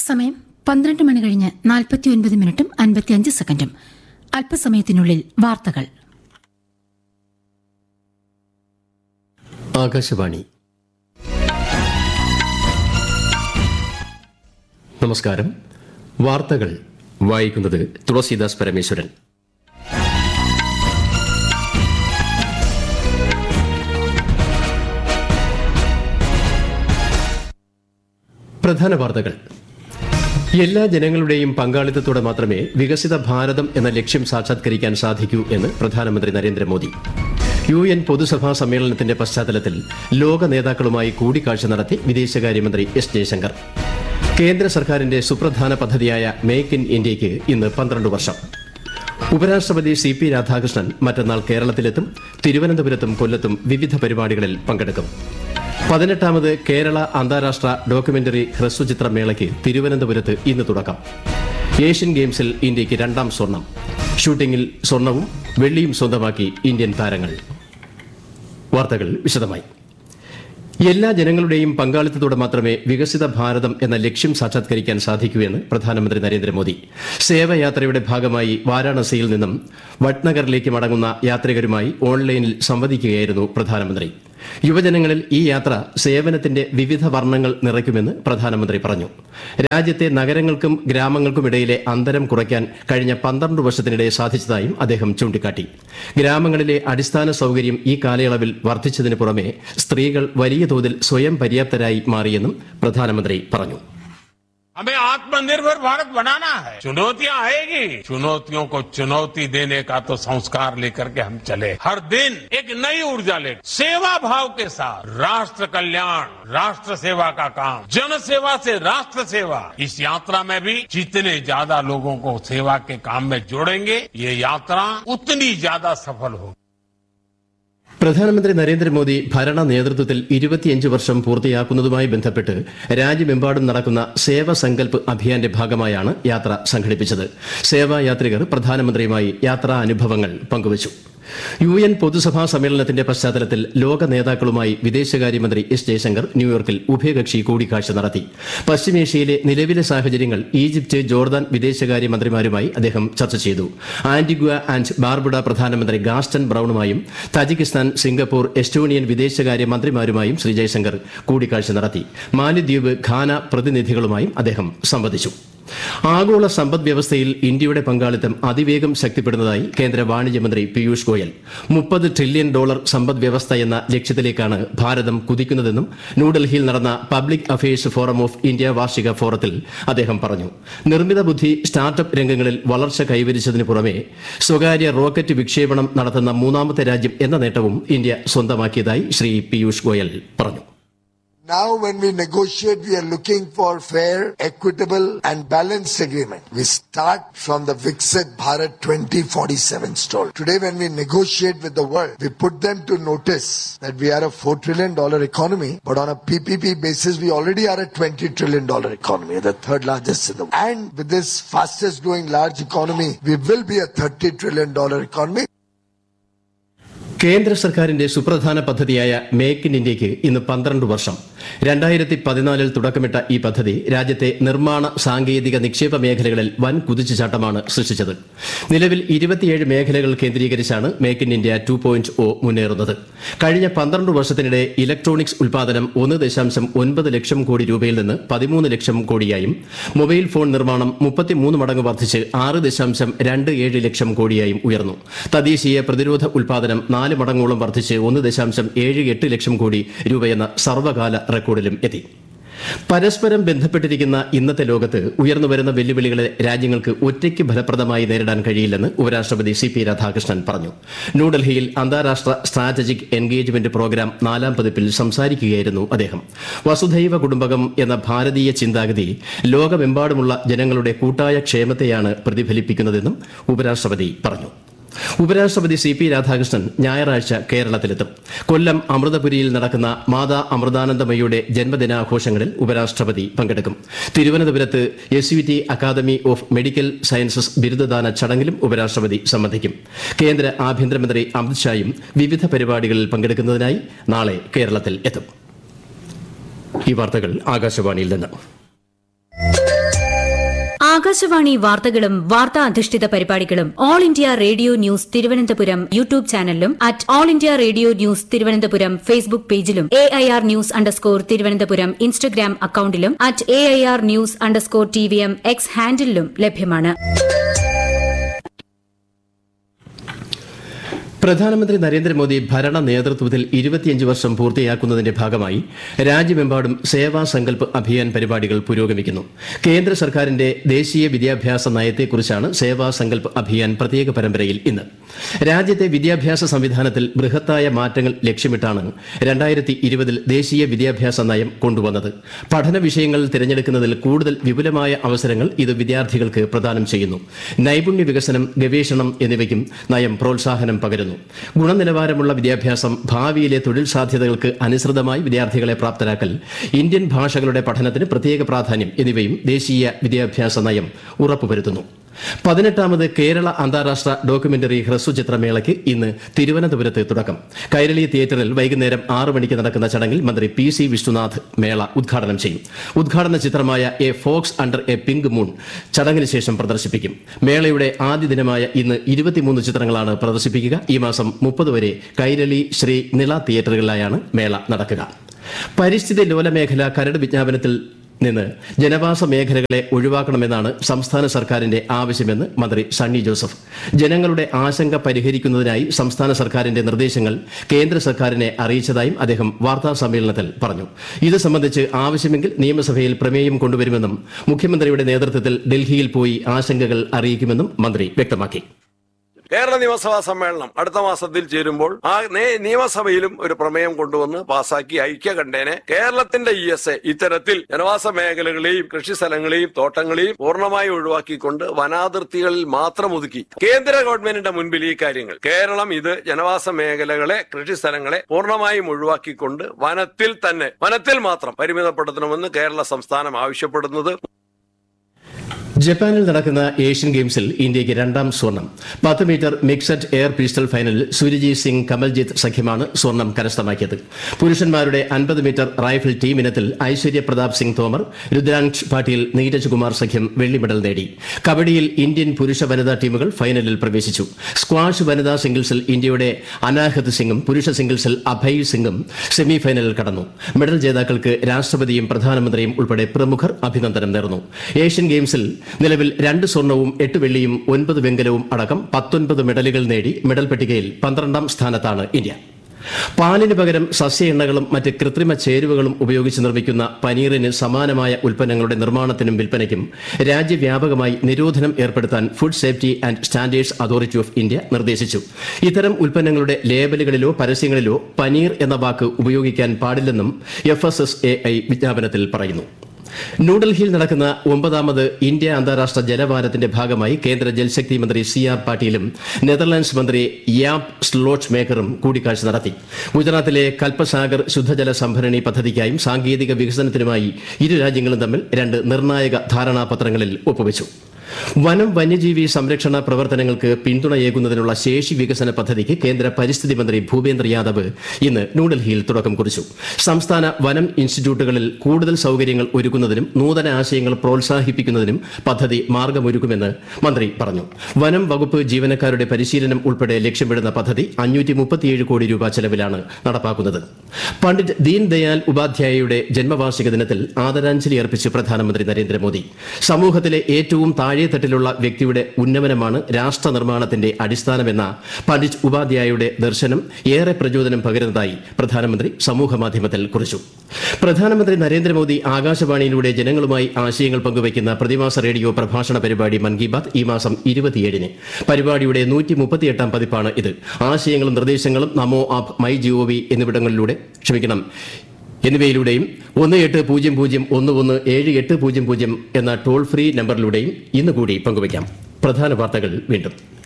സമയം പന്ത്രണ്ട് മണി കഴിഞ്ഞ് നാൽപ്പത്തിയൊൻപത് മിനിറ്റും അൻപത്തിയഞ്ച് സെക്കൻഡും അല്പസമയത്തിനുള്ളിൽ വാർത്തകൾ ആകാശവാണി നമസ്കാരം വാർത്തകൾ വായിക്കുന്നത് തുളസീദാസ് പരമേശ്വരൻ പ്രധാന വാർത്തകൾ എല്ലാ ജനങ്ങളുടെയും പങ്കാളിത്തത്തോടെ മാത്രമേ വികസിത ഭാരതം എന്ന ലക്ഷ്യം സാക്ഷാത്കരിക്കാൻ സാധിക്കൂ എന്ന് പ്രധാനമന്ത്രി നരേന്ദ്രമോദി യു എൻ പൊതുസഭാ സമ്മേളനത്തിന്റെ പശ്ചാത്തലത്തിൽ ലോക നേതാക്കളുമായി കൂടിക്കാഴ്ച നടത്തി വിദേശകാര്യമന്ത്രി എസ് ജയശങ്കർ കേന്ദ്ര സർക്കാരിന്റെ സുപ്രധാന പദ്ധതിയായ മേക്ക് ഇൻ ഇന്ത്യയ്ക്ക് ഇന്ന് പന്ത്രണ്ട് വർഷം ഉപരാഷ്ട്രപതി സി പി രാധാകൃഷ്ണൻ മറ്റന്നാൾ കേരളത്തിലെത്തും തിരുവനന്തപുരത്തും കൊല്ലത്തും വിവിധ പരിപാടികളിൽ പങ്കെടുക്കും പതിനെട്ടാമത് കേരള അന്താരാഷ്ട്ര ഡോക്യുമെന്ററി ഹ്രസ്വചിത്ര മേളയ്ക്ക് തിരുവനന്തപുരത്ത് ഇന്ന് തുടക്കം ഏഷ്യൻ ഗെയിംസിൽ ഇന്ത്യയ്ക്ക് രണ്ടാം സ്വർണം ഷൂട്ടിംഗിൽ സ്വർണവും വെള്ളിയും സ്വന്തമാക്കി ഇന്ത്യൻ താരങ്ങൾ വാർത്തകൾ വിശദമായി എല്ലാ ജനങ്ങളുടെയും പങ്കാളിത്തത്തോടെ മാത്രമേ വികസിത ഭാരതം എന്ന ലക്ഷ്യം സാക്ഷാത്കരിക്കാൻ സാധിക്കൂ എന്ന് പ്രധാനമന്ത്രി നരേന്ദ്രമോദി സേവയാത്രയുടെ ഭാഗമായി വാരാണസിയിൽ നിന്നും വട്നഗറിലേക്ക് മടങ്ങുന്ന യാത്രികരുമായി ഓൺലൈനിൽ സംവദിക്കുകയായിരുന്നു പ്രധാനമന്ത്രി യുവജനങ്ങളിൽ ഈ യാത്ര സേവനത്തിന്റെ വിവിധ വർണ്ണങ്ങൾ നിറയ്ക്കുമെന്ന് പ്രധാനമന്ത്രി പറഞ്ഞു രാജ്യത്തെ നഗരങ്ങൾക്കും ഗ്രാമങ്ങൾക്കുമിടയിലെ അന്തരം കുറയ്ക്കാൻ കഴിഞ്ഞ പന്ത്രണ്ട് വർഷത്തിനിടെ സാധിച്ചതായും അദ്ദേഹം ചൂണ്ടിക്കാട്ടി ഗ്രാമങ്ങളിലെ അടിസ്ഥാന സൌകര്യം ഈ കാലയളവിൽ വർദ്ധിച്ചതിന് പുറമെ സ്ത്രീകൾ വലിയ തോതിൽ സ്വയം പര്യാപ്തരായി മാറിയെന്നും പ്രധാനമന്ത്രി പറഞ്ഞു हमें आत्मनिर्भर भारत बनाना है चुनौतियां आएगी चुनौतियों को चुनौती देने का तो संस्कार लेकर के हम चले हर दिन एक नई ऊर्जा ले सेवा भाव के साथ राष्ट्र कल्याण राष्ट्र सेवा का काम जन सेवा से राष्ट्र सेवा इस यात्रा में भी जितने ज्यादा लोगों को सेवा के काम में जोड़ेंगे ये यात्रा उतनी ज्यादा सफल होगी പ്രധാനമന്ത്രി നരേന്ദ്രമോദി ഭരണ നേതൃത്വത്തിൽ ഇരുപത്തിയഞ്ച് വർഷം പൂർത്തിയാക്കുന്നതുമായി ബന്ധപ്പെട്ട് രാജ്യമെമ്പാടും നടക്കുന്ന സേവ സങ്കൽപ് അഭിയാന്റെ ഭാഗമായാണ് യാത്ര സംഘടിപ്പിച്ചത് സേവായാത്രികർ പ്രധാനമന്ത്രിയുമായി യാത്രാ അനുഭവങ്ങൾ പങ്കുവച്ചു യു എൻ പൊതുസഭാ സമ്മേളനത്തിന്റെ പശ്ചാത്തലത്തിൽ ലോക നേതാക്കളുമായി വിദേശകാര്യമന്ത്രി എസ് ജയശങ്കർ ന്യൂയോർക്കിൽ ഉഭയകക്ഷി കൂടിക്കാഴ്ച നടത്തി പശ്ചിമേഷ്യയിലെ നിലവിലെ സാഹചര്യങ്ങൾ ഈജിപ്ത് ജോർദാൻ വിദേശകാര്യമന്ത്രിമാരുമായി അദ്ദേഹം ചർച്ച ചെയ്തു ആന്റിഗ്വ ആൻഡ് ബാർബുഡ പ്രധാനമന്ത്രി ഗാസ്റ്റൺ ബ്രൌണുമായും താജിക്കിസ്ഥാൻ സിംഗപ്പൂർ എസ്റ്റോണിയൻ വിദേശകാര്യ മന്ത്രിമാരുമായും ശ്രീ ജയശങ്കർ കൂടിക്കാഴ്ച നടത്തി മാലിദ്വീപ് ഘാന പ്രതിനിധികളുമായും അദ്ദേഹം സംവദിച്ചു ആഗോള സമ്പദ് വ്യവസ്ഥയിൽ ഇന്ത്യയുടെ പങ്കാളിത്തം അതിവേഗം ശക്തിപ്പെടുന്നതായി കേന്ദ്ര വാണിജ്യമന്ത്രി പീയൂഷ് ഗോയൽ മുപ്പത് ട്രില്യൺ ഡോളർ സമ്പദ് വ്യവസ്ഥ എന്ന ലക്ഷ്യത്തിലേക്കാണ് ഭാരതം കുതിക്കുന്നതെന്നും ന്യൂഡൽഹിയിൽ നടന്ന public affairs forum of India വാർഷിക ഫോറത്തിൽ അദ്ദേഹം പറഞ്ഞു നിർമ്മിത ബുദ്ധി സ്റ്റാർട്ടപ്പ് രംഗങ്ങളിൽ വളർച്ച കൈവരിച്ചതിന് പുറമെ സ്വകാര്യ റോക്കറ്റ് വിക്ഷേപണം നടത്തുന്ന മൂന്നാമത്തെ രാജ്യം എന്ന നേട്ടവും ഇന്ത്യ സ്വന്തമാക്കിയതായി ശ്രീ പീയൂഷ് ഗോയൽ പറഞ്ഞു Now when we negotiate, we are looking for fair, equitable and balanced agreement. We start from the Viksit Bharat 2047 stall. Today when we negotiate with the world, we put them to notice that we are a 4 trillion dollar economy, but on a PPP basis, we already are a 20 trillion dollar economy, the third largest in the world. And with this fastest growing large economy, we will be a 30 trillion dollar economy. കേന്ദ്ര സർക്കാരിന്റെ സുപ്രധാന പദ്ധതിയായ make in ഇന്ത്യയ്ക്ക് ഇന്ന് പന്ത്രണ്ട് വർഷം രണ്ടായിരത്തി പതിനാലിൽ തുടക്കമിട്ട ഈ പദ്ധതി രാജ്യത്തെ നിർമ്മാണ സാങ്കേതിക നിക്ഷേപ മേഖലകളിൽ വൻ കുതിച്ചുചാട്ടമാണ് സൃഷ്ടിച്ചത് നിലവിൽ ഇരുപത്തിയേഴ് മേഖലകൾ കേന്ദ്രീകരിച്ചാണ് make in India two point O മുന്നേറുന്നത് കഴിഞ്ഞ പന്ത്രണ്ട് വർഷത്തിനിടെ ഇലക്ട്രോണിക്സ് ഉൽപാദനം ഒന്ന് ദശാംശം ഒൻപത് ലക്ഷം കോടി രൂപയിൽ നിന്ന് പതിമൂന്ന് ലക്ഷം കോടിയായും മൊബൈൽ ഫോൺ നിർമ്മാണം മുപ്പത്തിമൂന്ന് മടങ്ങ് വർദ്ധിച്ച് ആറ് ദശാംശം രണ്ട് ഏഴ് ലക്ഷം കോടിയായും ഉയർന്നു തദ്ദേശീയ പ്രതിരോധ ഉൽപാദനം നാല് മടങ്ങോളം വർദ്ധിച്ച് ഒന്ന് ദശാംശം ഏഴ് എട്ട് ലക്ഷം കോടി രൂപയെന്ന സർവകാല റെക്കോർഡിലും എത്തി പരസ്പരം ബന്ധപ്പെട്ടിരിക്കുന്ന ഇന്നത്തെ ലോകത്ത് ഉയർന്നുവരുന്ന വെല്ലുവിളികളെ രാജ്യങ്ങൾക്ക് ഒറ്റയ്ക്ക് ഫലപ്രദമായി നേരിടാൻ കഴിയില്ലെന്ന് ഉപരാഷ്ട്രപതി സി പി രാധാകൃഷ്ണൻ പറഞ്ഞു ന്യൂഡൽഹിയിൽ അന്താരാഷ്ട്ര സ്ട്രാറ്റജിക് എൻഗേജ്മെന്റ് പ്രോഗ്രാം നാലാം പതിപ്പിൽ സംസാരിക്കുകയായിരുന്നു അദ്ദേഹം വസുധൈവ കുടുംബകം എന്ന ഭാരതീയ ചിന്താഗതി ലോകമെമ്പാടുമുള്ള ജനങ്ങളുടെ കൂട്ടായ ക്ഷേമത്തെയാണ് പ്രതിഫലിപ്പിക്കുന്നതെന്നും ഉപരാഷ്ട്രപതി പറഞ്ഞു ഉപരാഷ്ട്രപതി സി പി രാധാകൃഷ്ണൻ ഞായറാഴ്ച കേരളത്തിലെത്തും കൊല്ലം അമൃതപുരിയിൽ നടക്കുന്ന മാതാ അമൃതാനന്ദമയുടെ ജന്മദിനാഘോഷങ്ങളിൽ ഉപരാഷ്ട്രപതി പങ്കെടുക്കും തിരുവനന്തപുരത്ത് S U T academy of medical sciences ബിരുദദാന ചടങ്ങിലും ഉപരാഷ്ട്രപതി സംബന്ധിക്കും കേന്ദ്ര ആഭ്യന്തരമന്ത്രി അമിത്ഷായും വിവിധ പരിപാടികളിൽ പങ്കെടുക്കുന്നതിനായി നാളെ കേരളത്തിൽ എത്തും ഈ വാർത്തകൾ ആകാശവാണിയിൽ നിന്ന് ആകാശവാണി വാർത്തകളും വാർത്താ അധിഷ്ഠിത പരിപാടികളും all India radio news Thiruvananthapuram YouTube ചാനലിലും at all India radio news Thiruvananthapuram Facebook പേജിലും A I R news underscore Thiruvananthapuram Instagram അക്കൌണ്ടിലും at A I R news underscore T V M X ഹാൻഡിലും ലഭ്യമാണ് പ്രധാനമന്ത്രി നരേന്ദ്രമോദി ഭരണ നേതൃത്വത്തിൽ ഇരുപത്തിയഞ്ച് വർഷം പൂർത്തിയാക്കുന്നതിന്റെ ഭാഗമായി രാജ്യമെമ്പാടും സേവാ സങ്കല്പ് അഭിയാൻ പരിപാടികൾ പുരോഗമിക്കുന്നു കേന്ദ്ര സർക്കാരിന്റെ ദേശീയ വിദ്യാഭ്യാസ നയത്തെക്കുറിച്ചാണ് സേവാ സങ്കല്പ് അഭിയാൻ പ്രത്യേക പരമ്പരയിൽ ഇന്ന് രാജ്യത്തെ വിദ്യാഭ്യാസ സംവിധാനത്തിൽ ബൃഹത്തായ മാറ്റങ്ങൾ ലക്ഷ്യമിട്ടാണ് രണ്ടായിരത്തി ഇരുപതിൽ ദേശീയ വിദ്യാഭ്യാസ നയം കൊണ്ടുവന്നത് പഠന വിഷയങ്ങൾ തിരഞ്ഞെടുക്കുന്നതിൽ കൂടുതൽ വിപുലമായ അവസരങ്ങൾ ഇത് വിദ്യാർത്ഥികൾക്ക് പ്രദാനം ചെയ്യുന്നു നൈപുണ്യ വികസനം ഗവേഷണം എന്നിവയ്ക്കും നയം പ്രോത്സാഹനം പകരുന്നു ഗുണനിലവാരമുള്ള വിദ്യാഭ്യാസം ഭാവിയിലെ തൊഴിൽ സാധ്യതകൾക്ക് അനുസൃതമായി വിദ്യാർത്ഥികളെ പ്രാപ്തരാക്കൽ ഇന്ത്യൻ ഭാഷകളുടെ പഠനത്തിന് പ്രത്യേക പ്രാധാന്യം എന്നിവയും ദേശീയ വിദ്യാഭ്യാസ നയം ഉറപ്പുവരുത്തുന്നു പതിനെട്ടാമത് കേരള അന്താരാഷ്ട്ര ഡോക്യുമെന്ററി ഹ്രസ്വചിത്രമേളയ്ക്ക് ഇന്ന് തിരുവനന്തപുരത്ത് തുടക്കം കൈരളി തിയേറ്ററിൽ വൈകുന്നേരം ആറ് മണിക്ക് നടക്കുന്ന ചടങ്ങിൽ മന്ത്രി പി സി വിഷ്ണുനാഥ് മേള ഉദ്ഘാടനം ചെയ്യും ഉദ്ഘാടന ചിത്രമായ a fox under a pink moon ചടങ്ങിന് ശേഷം പ്രദർശിപ്പിക്കും മേളയുടെ ആദ്യ ദിനമായ ഇന്ന് ഇരുപത്തിമൂന്ന് ചിത്രങ്ങളാണ് പ്രദർശിപ്പിക്കുക ഈ മാസം മുപ്പത് വരെ കൈരളി ശ്രീ നിള തിയേറ്ററുകളിലായാണ് മേള നടക്കുക പരിസ്ഥിതി ലോല മേഖല കരട് വിജ്ഞാപനത്തിൽ നിന്ന് ജനവാസ മേഖലകളെ ഒഴിവാക്കണമെന്നാണ് സംസ്ഥാന സർക്കാരിന്റെ ആവശ്യമെന്ന് മന്ത്രി സണ്ണി ജോസഫ് ജനങ്ങളുടെ ആശങ്ക പരിഹരിക്കുന്നതിനായി സംസ്ഥാന സർക്കാരിന്റെ നിർദ്ദേശങ്ങൾ കേന്ദ്ര സർക്കാരിനെ അറിയിച്ചതായും അദ്ദേഹം വാർത്താ സമ്മേളനത്തിൽ പറഞ്ഞു ഇത് സംബന്ധിച്ച് ആവശ്യമെങ്കിൽ നിയമസഭയിൽ പ്രമേയം കൊണ്ടുവരുമെന്നും മുഖ്യമന്ത്രിയുടെ നേതൃത്വത്തിൽ ഡൽഹിയിൽ പോയി ആശങ്കകൾ അറിയിക്കുമെന്നും മന്ത്രി വ്യക്തമാക്കി കേരള നിയമസഭാ സമ്മേളനം അടുത്ത മാസത്തിൽ ചേരുമ്പോൾ ആ നേ- നിയമസഭയിലും ഒരു പ്രമേയം കൊണ്ടുവന്ന് പാസാക്കി ഐക്യകണ്ഠേനെ കേരളത്തിന്റെ ഇ എസ് എ ഇത്തരത്തിൽ ജനവാസ മേഖലകളെയും കൃഷിസ്ഥലങ്ങളെയും തോട്ടങ്ങളെയും പൂർണ്ണമായി ഒഴിവാക്കിക്കൊണ്ട് വനാതിർത്തികളിൽ മാത്രം ഒതുക്കി കേന്ദ്ര ഗവൺമെന്റിന്റെ മുൻപിൽ ഈ കാര്യങ്ങൾ കേരളം ഇത് ജനവാസ മേഖലകളെ കൃഷിസ്ഥലങ്ങളെ പൂർണ്ണമായും ഒഴിവാക്കിക്കൊണ്ട് വനത്തിൽ തന്നെ വനത്തിൽ മാത്രം പരിമിതപ്പെടുത്തണമെന്ന് കേരള സംസ്ഥാനം ആവശ്യപ്പെടുന്നത് ജപ്പാനിൽ നടക്കുന്ന ഏഷ്യൻ ഗെയിംസിൽ ഇന്ത്യയ്ക്ക് രണ്ടാം സ്വർണം പത്ത് മീറ്റർ മിക്സഡ് എയർ പിസ്റ്റൾ ഫൈനലിൽ സുരുജി സിംഗ് കമൽജിത്ത് സഖ്യമാണ് സ്വർണം കരസ്ഥമാക്കിയത് പുരുഷന്മാരുടെ അൻപത് മീറ്റർ റൈഫിൾ ടീം ഇനത്തിൽ ഐശ്വര്യ പ്രതാപ് സിംഗ് തോമർ രുദ്രാംശ് പാട്ടീൽ നീരജ് കുമാർ സഖ്യം വെള്ളി മെഡൽ നേടി കബഡിയിൽ ഇന്ത്യൻ പുരുഷ വനിതാ ടീമുകൾ ഫൈനലിൽ പ്രവേശിച്ചു സ്ക്വാഷ് വനിതാ സിംഗിൾസിൽ ഇന്ത്യയുടെ അനാഹത് സിംഗും പുരുഷ സിംഗിൾസിൽ അഭയ് സിംഗും സെമി ഫൈനലിൽ കടന്നു മെഡൽ ജേതാക്കൾക്ക് രാഷ്ട്രപതിയും പ്രധാനമന്ത്രിയും ഉൾപ്പെടെ പ്രമുഖർ അഭിനന്ദനം നേർന്നു ഏഷ്യൻ ഗെയിംസിൽ നിലവിൽ രണ്ട് സ്വർണവും എട്ട് വെള്ളിയും ഒൻപത് വെങ്കലവും അടക്കം പത്തൊൻപത് മെഡലുകൾ നേടി മെഡൽ പട്ടികയിൽ പന്ത്രണ്ടാം സ്ഥാനത്താണ് ഇന്ത്യ പാലിന് പകരം സസ്യ എണ്ണകളും മറ്റ് കൃത്രിമ ചേരുവകളും ഉപയോഗിച്ച് നിർമ്മിക്കുന്ന പനീറിന് സമാനമായ ഉൽപ്പന്നങ്ങളുടെ നിർമ്മാണത്തിനും വിൽപ്പനയ്ക്കും രാജ്യവ്യാപകമായി നിരോധനം ഏർപ്പെടുത്താൻ food safety and standards authority of India നിർദ്ദേശിച്ചു ഇത്തരം ഉൽപ്പന്നങ്ങളുടെ ലേബലുകളിലോ പരസ്യങ്ങളിലോ പനീർ എന്ന വാക്ക് ഉപയോഗിക്കാൻ പാടില്ലെന്നും F S S A I വിജ്ഞാപനത്തിൽ പറയുന്നു ന്യൂഡൽഹിയിൽ നടക്കുന്ന ഒമ്പതാമത് ഇന്ത്യ അന്താരാഷ്ട്ര ജലവാരത്തിന്റെ ഭാഗമായി കേന്ദ്ര ജൽശക്തി മന്ത്രി സി ആർ പാട്ടീലും നെതർലാൻഡ്സ് മന്ത്രി യാബ് സ്ലോട്ട് മേക്കറും കൂടിക്കാഴ്ച നടത്തി ഗുജറാത്തിലെ കൽപ്പസാഗർ ശുദ്ധജല സംഭരണി പദ്ധതിക്കായും സാങ്കേതിക വികസനത്തിനുമായി ഇരു രാജ്യങ്ങളും തമ്മിൽ രണ്ട് നിർണായക ധാരണാപത്രങ്ങളിൽ ഒപ്പുവച്ചു വനം വന്യജീവി സംരക്ഷണ പ്രവർത്തനങ്ങൾക്ക് പിന്തുണയേകുന്നതിനുള്ള ശേഷി വികസന പദ്ധതിക്ക് കേന്ദ്ര പരിസ്ഥിതി മന്ത്രി ഭൂപേന്ദ്ര യാദവ് ഇന്ന് ന്യൂഡൽഹിയിൽ തുടക്കം കുറിച്ചു സംസ്ഥാന വനം ഇൻസ്റ്റിറ്റ്യൂട്ടുകളിൽ കൂടുതൽ സൌകര്യങ്ങൾ ഒരുക്കുന്നതിനും നൂതന ആശയങ്ങൾ പ്രോത്സാഹിപ്പിക്കുന്നതിനും പദ്ധതി മാർഗമൊരുക്കുമെന്ന് മന്ത്രി പറഞ്ഞു വനം വകുപ്പ് ജീവനക്കാരുടെ പരിശീലനം ഉൾപ്പെടെ ലക്ഷ്യമിടുന്ന പദ്ധതി അഞ്ഞൂറ്റി മുപ്പത്തിയേഴ് കോടി രൂപ ചെലവിലാണ് നടപ്പാക്കുന്നത് പണ്ഡിറ്റ് ദീൻ ദയാൽ ഉപാധ്യായയുടെ ജന്മവാർഷിക ദിനത്തിൽ ആദരാഞ്ജലി അർപ്പിച്ച് പ്രധാനമന്ത്രി നരേന്ദ്രമോദി സമൂഹത്തിലെ ഏറ്റവും താഴെത്തട്ടിലുള്ള വ്യക്തിയുടെ ഉന്നമനമാണ് രാഷ്ട്ര നിർമ്മാണത്തിന്റെ അടിസ്ഥാനമെന്ന പണ്ഡിറ്റ് ഉപാധ്യായയുടെ ദർശനം ഏറെ പ്രചോദനം പകരുന്നതായി പ്രധാനമന്ത്രി സമൂഹമാധ്യമത്തിൽ കുറിച്ചു പ്രധാനമന്ത്രി നരേന്ദ്രമോദി ആകാശവാണിയിലൂടെ ജനങ്ങളുമായി ആശയങ്ങൾ പങ്കുവയ്ക്കുന്ന പ്രതിമാസ റേഡിയോ പ്രഭാഷണ പരിപാടി മൻ കി ബാത് ഈ മാസം ഇരുപത്തിയേഴിന് പരിപാടിയുടെ നൂറ്റി മുപ്പത്തിയെട്ടാം പതിപ്പാണ് ഇത് ആശയങ്ങളും നിർദ്ദേശങ്ങളും നമോ ആപ്പ് മൈ ജിഒവി എന്നിവിടങ്ങളിലൂടെ ക്ഷമിക്കണം എന്നിവയിലൂടെയും ഒന്ന് എട്ട് പൂജ്യം പൂജ്യം ഒന്ന് ഒന്ന് ഏഴ് എട്ട് പൂജ്യം പൂജ്യം എന്ന ടോൾ ഫ്രീ നമ്പറിലൂടെയും ഇന്ന് കൂടി പങ്കുവയ്ക്കാം പ്രധാന വാർത്തകൾ വീണ്ടും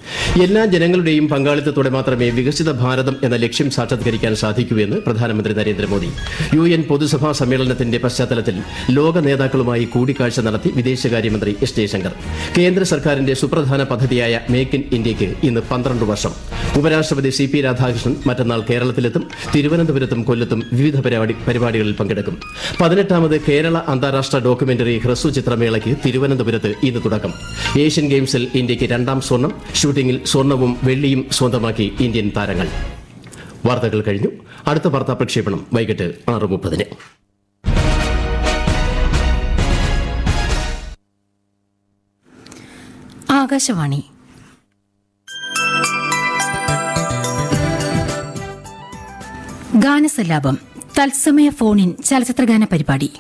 എല്ലാ ജനങ്ങളുടെയും പങ്കാളിത്തത്തോടെ മാത്രമേ വികസിത ഭാരതം എന്ന ലക്ഷ്യം സാക്ഷാത്കരിക്കാൻ സാധിക്കൂ എന്ന് പ്രധാനമന്ത്രി നരേന്ദ്രമോദി യു എൻ പൊതുസഭാ സമ്മേളനത്തിന്റെ പശ്ചാത്തലത്തിൽ ലോക നേതാക്കളുമായി കൂടിക്കാഴ്ച നടത്തി വിദേശകാര്യമന്ത്രി എസ് ജയശങ്കർ കേന്ദ്ര സർക്കാരിന്റെ സുപ്രധാന പദ്ധതിയായ മേക്ക് ഇൻ ഇന്ത്യയ്ക്ക് ഇന്ന് പന്ത്രണ്ട് വർഷം ഉപരാഷ്ട്രപതി സി പി രാധാകൃഷ്ണൻ മറ്റന്നാൾ കേരളത്തിലെത്തും തിരുവനന്തപുരത്തും കൊല്ലത്തും വിവിധ പരിപാടി പരിപാടികളിൽ പങ്കെടുക്കും പതിനെട്ടാമത് കേരള അന്താരാഷ്ട്ര ഡോക്യുമെന്ററി ഹ്രസ്വ ചിത്രമേളയ്ക്ക് തിരുവനന്തപുരത്ത് ഇന്ന് തുടക്കം ഏഷ്യൻ ഗെയിംസിൽ ഇന്ത്യയ്ക്ക് രണ്ടാം സ്വർണം ഷൂട്ടിംഗിൽ സ്വർണവും വെള്ളിയും സ്വന്തമാക്കി ഇന്ത്യൻ താരങ്ങൾ വാർത്തകൾ കഴിഞ്ഞു അടുത്ത വാർത്താ പ്രക്ഷേപണം വൈകിട്ട് ആറ് മുപ്പതിന് ആകാശവാണി ഗാനസല്ലാപം തത്സമയ ഫോണിൻ ചലച്ചിത്രഗാന പരിപാടി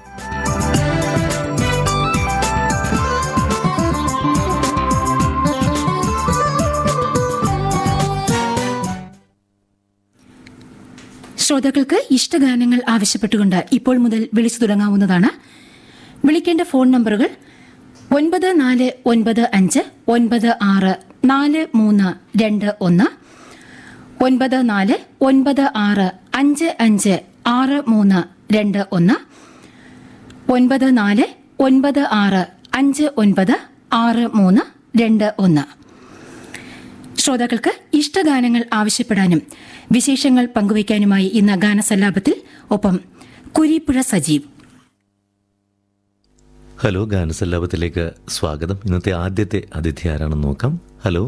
ശ്രോതാക്കൾക്ക് ഇഷ്ടഗാനങ്ങൾ ആവശ്യപ്പെട്ടുകൊണ്ട് ഇപ്പോൾ മുതൽ വിളിച്ചു തുടങ്ങാവുന്നതാണ് വിളിക്കേണ്ട ഫോൺ നമ്പറുകൾ ഒൻപത് നാല് ഒൻപത് അഞ്ച് ഒൻപത് ആറ് നാല് മൂന്ന് രണ്ട് ഒന്ന് ഒൻപത് നാല് ഒൻപത് ആറ് അഞ്ച് അഞ്ച് ആറ് മൂന്ന് രണ്ട് ഒന്ന് ഒൻപത് നാല് ഒൻപത് ആറ് അഞ്ച് ഒൻപത് ആറ് മൂന്ന് രണ്ട് ഒന്ന് ശ്രോതാക്കൾക്ക് ഇഷ്ടഗാനങ്ങൾ ആവശ്യപ്പെടാനും വിശേഷങ്ങൾ പങ്കുവയ്ക്കാനുമായി ഇന്ന് ഗാനസല്ലാപത്തിൽ ഒപ്പം കുരിപ്പുഴ സജീവ് ഹലോ ഗാനസല്ലാപത്തിലേക്ക് സ്വാഗതം ഇന്നത്തെ ആദ്യത്തെ അതിഥി ആരാണെന്ന് നോക്കാം ഹലോ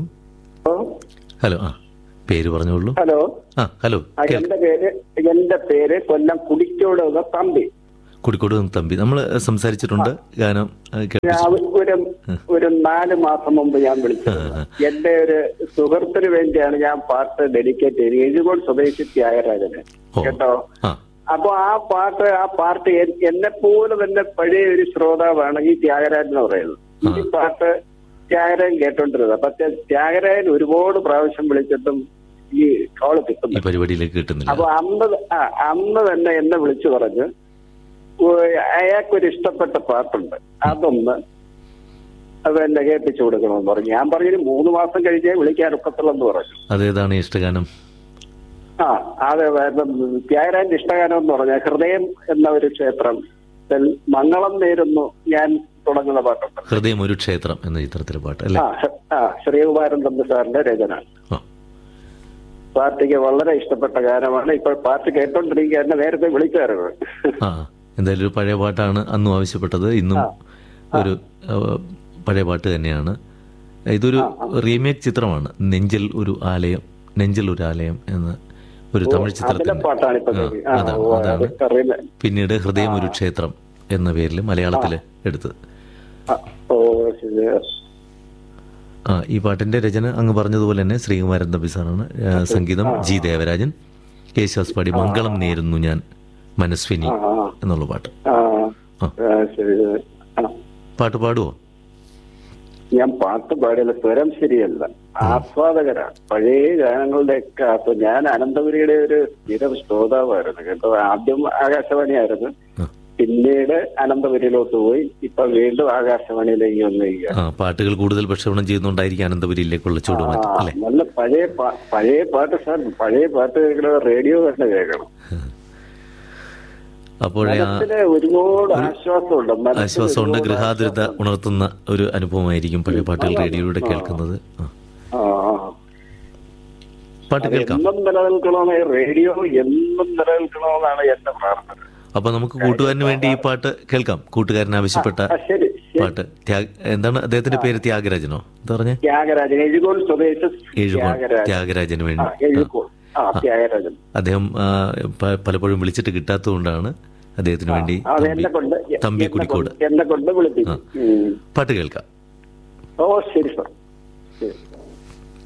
ഹലോ ആ പേര് പറഞ്ഞോളൂ ഹലോ ആ ഹലോ ആ, കേൾ- എന്റെ പേര് എന്റെ പേര് കൊല്ലം കുടിക്കോട് തമ്പി കുടിക്കോട് തമ്പി നമ്മൾ സംസാരിച്ചിട്ടുണ്ട് ഗാനം ആ, ഞാൻ കേൾപ്പിച്ചു ഒരു ഒരു നാല് മാസം മുമ്പ് ഞാൻ വിളിച്ചത് എന്റെ ഒരു സുഹൃത്തിന് വേണ്ടിയാണ് ഞാൻ പാട്ട് ഡെഡിക്കേറ്റ് ചെയ്തത് എഴുകോട് സ്വദേശി ത്യാഗരാജന് ഓ. കേട്ടോ ആ അപ്പൊ ആ പാട്ട് ആ പാട്ട് എന്നെ പോലെ തന്നെ പഴയ ഒരു ശ്രോതാവാണ് ഈ ത്യാഗരാജൻ എന്ന് പറയുന്നത് ഈ പാട്ട് ത്യാഗരാജൻ കേട്ടോണ്ടിരുന്നത് അപ്പൊ ത്യ- ത്യാഗരാജൻ ഒരുപാട് പ്രാവശ്യം വിളിച്ചിട്ടും ഈ കോള് ഈ കിട്ടുന്നു പരിപാടിയിലേക്ക് കിട്ടുന്നില്ല അപ്പൊ അന്ന് ആ, അന്ന് തന്നെ എന്നെ വിളിച്ചു പറഞ്ഞു "ഓ, അയാൾക്കൊരു ഇഷ്ടപ്പെട്ട പാട്ടുണ്ട് അതൊന്ന് അത് എന്നെ കേൾപ്പിച്ചു കൊടുക്കണമെന്ന് പറഞ്ഞു ഞാൻ പറഞ്ഞു മൂന്ന് മാസം കഴിഞ്ഞേ വിളിക്കാൻ ഒക്കത്തുള്ളെന്ന് പറഞ്ഞു അതേതാണ് ഈ ഇഷ്ടഗാനം ആ അത് ത്യാഗരാജന്റെ ഇഷ്ടഗാനം എന്ന് പറഞ്ഞാൽ ഹൃദയം എന്ന ഒരു ക്ഷേത്രം ത്തിൽ മംഗളം നേരുന്നു ഞാൻ തുടങ്ങുന്ന പാട്ടുണ്ട് ഹൃദയം ഒരു ക്ഷേത്രം എന്ന ചിത്രത്തിലെ പാട്ട് അല്ലേ ആ ഹ- ആ ശ്രീകുമാരൻ തമ്പി സാറിന്റെ രചന ആ പാർട്ടിക്ക് വളരെ ഇഷ്ടപ്പെട്ട ഗാനമാണ് ഇപ്പോൾ പാർട്ടി കേട്ടോണ്ടിരിക്കുക എന്നെ നേരത്തെ വിളിച്ചായിരുന്നു ആ എന്തായാലും ഒരു പഴയ പാട്ടാണ് അന്നും ആവശ്യപ്പെട്ടത് ഇന്നും ഒരു ആ, പഴയ പാട്ട് തന്നെയാണ് ഇതൊരു റീമേക്ക് ചിത്രമാണ് നെഞ്ചിൽ ഒരു ആലയം നെഞ്ചിൽ ഒരു ആലയം എന്ന ഒരു തമിഴ് അതിലെ ചിത്രത്തിന്റെ പാട്ടാണ് ഇപ്പൊ ആ, കേൾക്കുന്നത്. ആ, അതാണ് ഓ, അതാണ് അതൊക്കെ അറിയില്ല. പിന്നീട് ഹൃദയം ഒരു ക്ഷേത്രം എന്ന പേരിൽ മലയാളത്തില് എടുത്തത് ആ, ഓ ശരി ആ ഈ പാട്ടിന്റെ രചന അങ്ങ് പറഞ്ഞതുപോലെ തന്നെ ശ്രീകുമാരൻ തമ്പി സാറാണ് ആ, സംഗീതം ജി ദേവരാജൻ യേശുദാസ് പാടി മംഗളം നേരുന്നു ഞാൻ മനസ്വിനി എന്നുള്ള പാട്ട് ആ ആ. ആ, ശരി ആ പാട്ട് പാടുവോ ഞാൻ പാട്ട് പാടില്ല സ്വരം ശരിയല്ല ആസ്വാദകരാണ് പഴയ ഗാനങ്ങളുടെ ഒക്കെ ആസ്വ ഞാൻ അനന്തപുരിയുടെ ഒരു സ്ഥിരം ശ്രോതാവായിരുന്നു കേട്ടോ ആദ്യം ആകാശവാണിയായിരുന്നു ആ. പിന്നീട് അനന്തപുരിയിലോട്ട് പോയി ഇപ്പൊ വീണ്ടും ആകാശവാണിയിലേക്ക് വന്നിരിക്കുക ആ പാട്ടുകൾ കൂടുതൽ പ്രക്ഷേപണം ചെയ്യുന്നുണ്ടായിരിക്കും അനന്തപുരിയിലേക്കുള്ള ചൂടുമാറ്റം ആ, അല്ലേ നല്ല പഴയ പാ- പഴയ പാട്ട് സാർ പഴയ പാട്ട് കേൾക്കണത് റേഡിയോ തന്നെ കേൾക്കണം അപ്പോഴേ ആ മനസ്സിന് ഒരുപാട് ആശ്വാസമുണ്ട് മനസ്സിന് ആശ്വാസമുണ്ട് ഒരുപാട് ഗൃഹാതുരത ഉണർത്തുന്ന ഒരു അനുഭവമായിരിക്കും പഴയ പാട്ടുകൾ റേഡിയോയിലൂടെ കേൾക്കുന്നത് ആ. ആ, ആ. പാട്ട് കേൾക്കാം എന്നും നിലനിൽക്കണമെന്ന് ഈ റേഡിയോ എന്നും നിലനിൽക്കണമെന്നാണ് എന്റെ പ്രാർത്ഥന അപ്പൊ നമുക്ക് കൂട്ടുകാരന് വേണ്ടി ഈ പാട്ട് കേൾക്കാം കൂട്ടുകാരൻ ആവശ്യപ്പെട്ട ആ, ശരി ശരി. പാട്ട് ത്യാഗ് എന്താണ് അദ്ദേഹത്തിന്റെ പേര് ത്യാഗരാജനോ എന്താ പറഞ്ഞേ ത്യാഗരാജൻ എഴുകോൾ സ്വദേശ എഴുകോൾ ത്യാഗരാജൻ ത്യാഗരാജന് ആ, വേണ്ടി എഴുകോൾ ആ ത്യാഗരാജൻ അദ്ദേഹം ആ, പ- പലപ്പോഴും വിളിച്ചിട്ട് കിട്ടാത്തതുകൊണ്ടാണ് അദ്ദേഹത്തിന് വേണ്ടി ആ, അത് തമ്പി എന്നെ കൊണ്ട് തമ്പി എന്നെ കുടിക്കോട് കൊണ്ട്- എന്നെ കൊണ്ട് വിളിപ്പിക്കും ഉം. പാട്ട് കേൾക്കാം ഓ ശരി സാർ ശരി